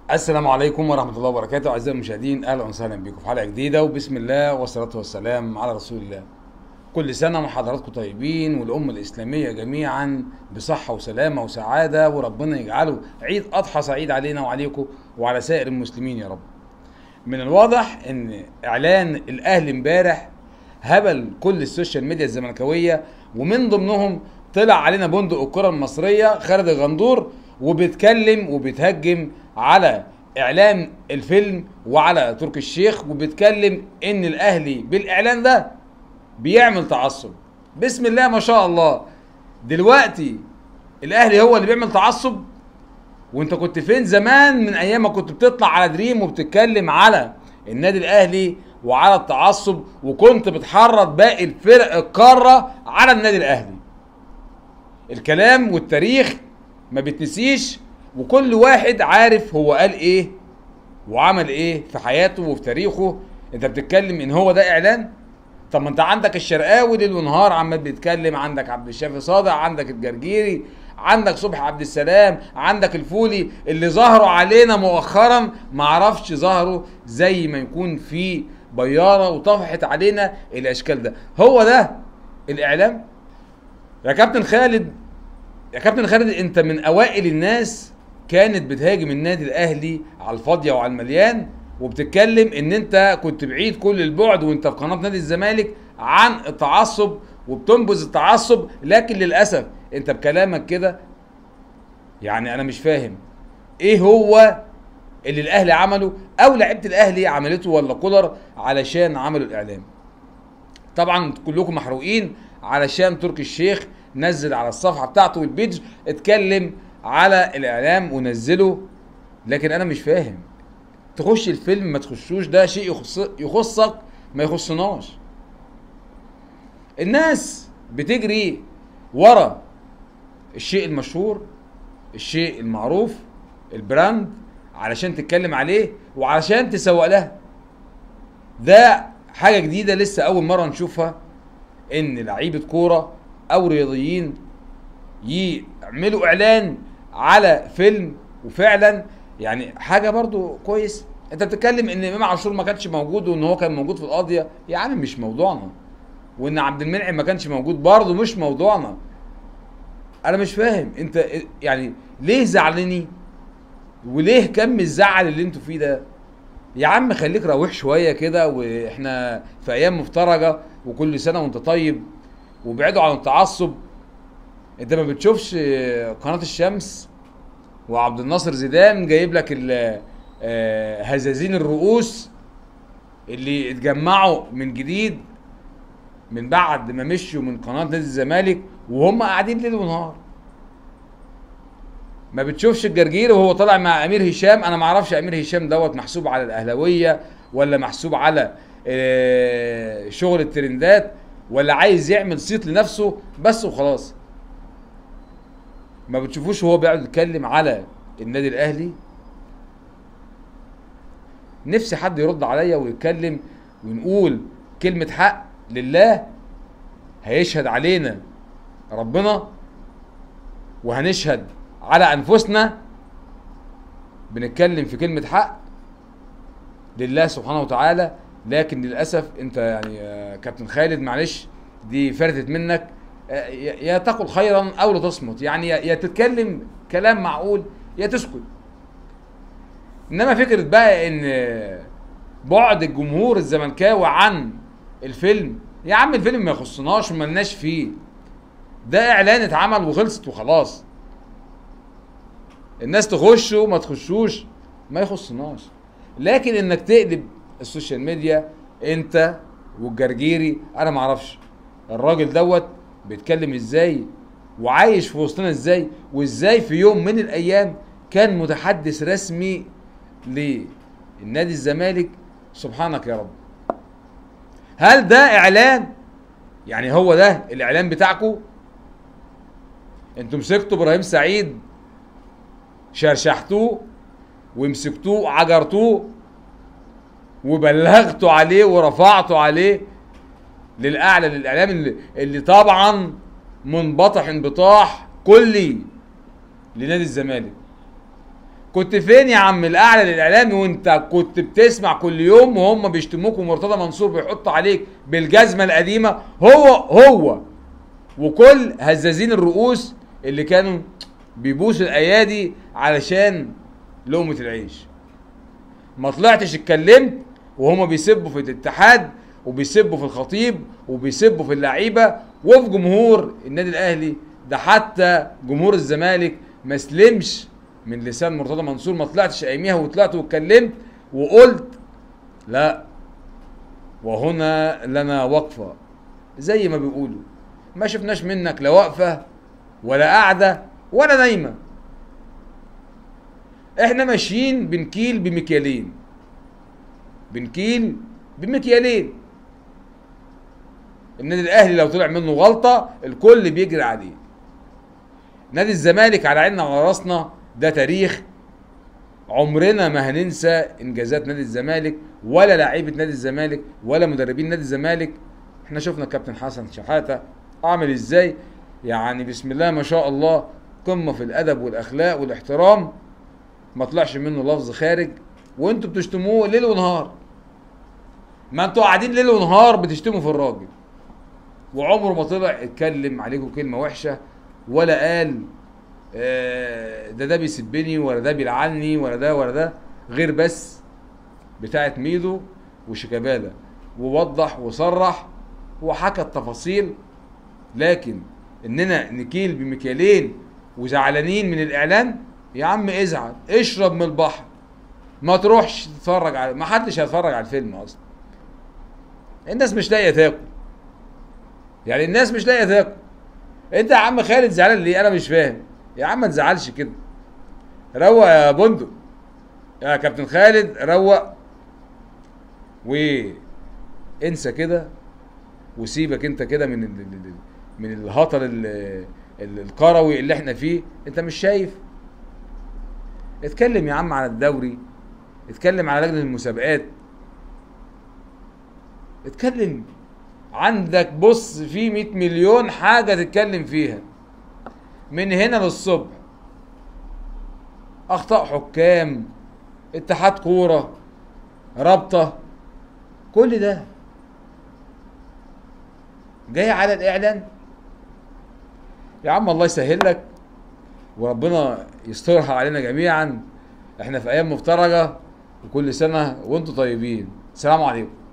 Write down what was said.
السلام عليكم ورحمة الله وبركاته أعزائي المشاهدين أهلا وسهلا بكم في حلقة جديدة وبسم الله والصلاة والسلام على رسول الله كل سنة وحضراتكم طيبين والأمة الإسلامية جميعا بصحة وسلامة وسعادة وربنا يجعله عيد أضحى سعيد علينا وعليكم وعلى سائر المسلمين يا رب من الواضح ان اعلان الاهلي امبارح هبل كل السوشيال ميديا الزملكاويه ومن ضمنهم طلع علينا بندق الكره المصريه خالد الغندور وبيتكلم وبيتهجم على اعلان الفيلم وعلى تركي الشيخ وبيتكلم ان الاهلي بالاعلان ده بيعمل تعصب بسم الله ما شاء الله دلوقتي الاهلي هو اللي بيعمل تعصب وانت كنت فين زمان من ايام ما كنت بتطلع على دريم وبتتكلم على النادي الاهلي وعلى التعصب وكنت بتحرض باقي الفرق القاره على النادي الاهلي الكلام والتاريخ ما بتنسيش وكل واحد عارف هو قال ايه وعمل ايه في حياته وفي تاريخه انت بتتكلم ان هو ده اعلان طب ما انت عندك الشرقاوي ليل ونهار عمال بيتكلم عندك عبد الشافي صادق عندك الجرجيري عندك صبحي عبد السلام عندك الفولي اللي ظهروا علينا مؤخرا معرفش ظهروا زي ما يكون في بياره وطفحت علينا الاشكال ده هو ده الاعلام يا كابتن خالد يا كابتن خالد انت من اوائل الناس كانت بتهاجم النادي الاهلي على الفاضيه وعلى المليان وبتتكلم ان انت كنت بعيد كل البعد وانت في قناه نادي الزمالك عن التعصب وبتنبذ التعصب لكن للاسف انت بكلامك كده يعني انا مش فاهم ايه هو اللي الاهلي عمله او لعيبه الاهلي عملته ولا كولر علشان عملوا الاعلام طبعا كلكم محروقين علشان تركي الشيخ نزل على الصفحه بتاعته والبيج اتكلم على الاعلام ونزله لكن انا مش فاهم تخش الفيلم ما تخشوش ده شيء يخص يخصك ما يخصناش الناس بتجري ورا الشيء المشهور الشيء المعروف البراند علشان تتكلم عليه وعلشان تسوق لها ده حاجه جديده لسه اول مره نشوفها ان لعيبه كوره او رياضيين يعملوا اعلان على فيلم وفعلا يعني حاجه برضو كويس انت بتتكلم ان امام عاشور ما كانش موجود وان هو كان موجود في القضيه يا عم مش موضوعنا وان عبد المنعم ما كانش موجود برضه مش موضوعنا انا مش فاهم انت يعني ليه زعلني وليه كم الزعل اللي انتوا فيه ده يا عم خليك روح شويه كده واحنا في ايام مفترجه وكل سنه وانت طيب وابعدوا عن التعصب انت ما بتشوفش قناه الشمس وعبد الناصر زيدان جايب لك هزازين الرؤوس اللي اتجمعوا من جديد من بعد ما مشوا من قناه نادي الزمالك وهم قاعدين ليل ونهار ما بتشوفش الجرجير وهو طالع مع امير هشام انا ما اعرفش امير هشام دوت محسوب على الاهلاويه ولا محسوب على شغل الترندات ولا عايز يعمل صيت لنفسه بس وخلاص ما بتشوفوش وهو بيقعد يتكلم على النادي الاهلي نفسي حد يرد عليا ويتكلم ونقول كلمه حق لله هيشهد علينا ربنا وهنشهد على انفسنا بنتكلم في كلمه حق لله سبحانه وتعالى لكن للاسف انت يعني يا كابتن خالد معلش دي فردت منك يا تقل خيرا او لا تصمت يعني يا تتكلم كلام معقول يا تسكت انما فكره بقى ان بعد الجمهور الزملكاوي عن الفيلم يا عم الفيلم ما يخصناش وملناش فيه ده اعلان اتعمل وخلصت وخلاص الناس تخش وما تخشوش ما يخصناش لكن انك تقلب السوشيال ميديا انت والجرجيري انا ما اعرفش الراجل دوت بيتكلم ازاي وعايش في وسطنا ازاي وازاي في يوم من الايام كان متحدث رسمي للنادي الزمالك سبحانك يا رب هل ده اعلان يعني هو ده الاعلان بتاعكم انتوا مسكتوا ابراهيم سعيد شرشحتوه ومسكتوه عجرتوه وبلغتوا عليه ورفعتوا عليه للاعلى للاعلام اللي, اللي طبعا منبطح انبطاح كلي لنادي الزمالك كنت فين يا عم الاعلى الاعلامي وانت كنت بتسمع كل يوم وهم بيشتموك ومرتضى منصور بيحط عليك بالجزمه القديمه هو هو وكل هزازين الرؤوس اللي كانوا بيبوسوا الايادي علشان لقمه العيش ما طلعتش اتكلمت وهما بيسبوا في الاتحاد وبيسبوا في الخطيب وبيسبوا في اللعيبه وفي جمهور النادي الاهلي ده حتى جمهور الزمالك ما سلمش من لسان مرتضى منصور ما طلعتش اياميها وطلعت واتكلمت وقلت لا وهنا لنا وقفه زي ما بيقولوا ما شفناش منك لا واقفه ولا قاعده ولا نايمه احنا ماشيين بنكيل بمكيالين بنكيل بمكيالين النادي الاهلي لو طلع منه غلطه الكل بيجري عليه نادي الزمالك على عيننا وعلى راسنا ده تاريخ عمرنا ما هننسى انجازات نادي الزمالك ولا لعيبه نادي الزمالك ولا مدربين نادي الزمالك احنا شفنا كابتن حسن شحاته عامل ازاي يعني بسم الله ما شاء الله قمه في الادب والاخلاق والاحترام ما طلعش منه لفظ خارج وانتوا بتشتموه ليل ونهار ما انتوا قاعدين ليل ونهار بتشتموا في الراجل وعمره ما طلع اتكلم عليكم كلمه وحشه ولا قال آه، ده ده بيسبني ولا ده بيلعني ولا ده ولا ده غير بس بتاعت ميدو وشيكابالا ووضح وصرح وحكى التفاصيل لكن اننا نكيل بمكيالين وزعلانين من الاعلان يا عم ازعل اشرب من البحر ما تروحش تتفرج على ما حدش هيتفرج على الفيلم اصلا الناس مش لاقيه تاكل يعني الناس مش لاقيه تاكل انت يا عم خالد زعلان ليه انا مش فاهم يا عم ما تزعلش كده روق يا بندق يا كابتن خالد روق وانسى كده وسيبك انت كده من ال- ال- ال- من الهطل ال- ال- الكروي اللي احنا فيه انت مش شايف اتكلم يا عم على الدوري اتكلم على لجنه المسابقات اتكلم عندك بص في 100 مليون حاجه تتكلم فيها من هنا للصبح اخطاء حكام اتحاد كوره رابطه كل ده جاي على الاعلان يا عم الله يسهل لك وربنا يسترها علينا جميعا احنا في ايام مفترجه وكل سنه وانتم طيبين السلام عليكم